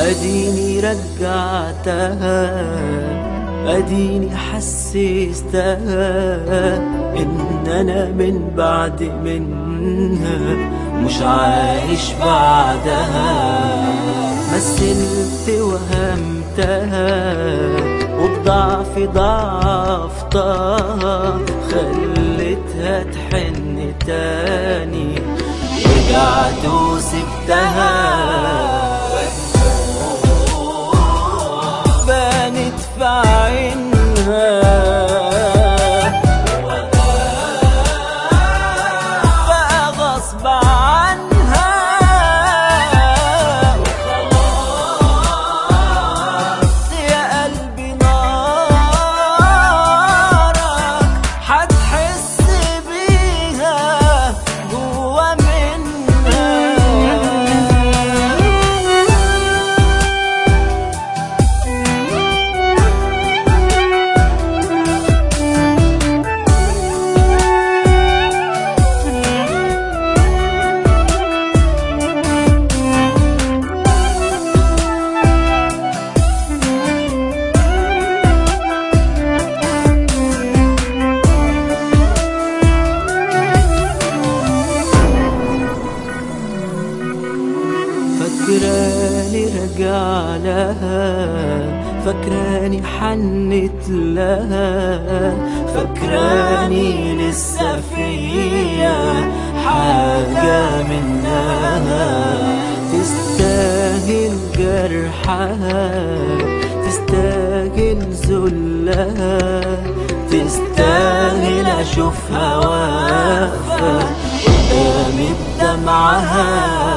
اديني رجعتها اديني حسستها ان انا من بعد منها مش عايش بعدها مثلت وهمتها وبضعف ضعفتها خليتها تحن تاني رجعت وسبتها بانت في عينها بقى غصب عنها وخلاص يا قلبي نارك هتحس بيها جوا منها فكراني رجع لها فكراني حنت لها فكراني لسه فيا حاجة منها تستاهل جرحها تستاهل ذلها تستاهل اشوفها واقفة قدامي بدمعها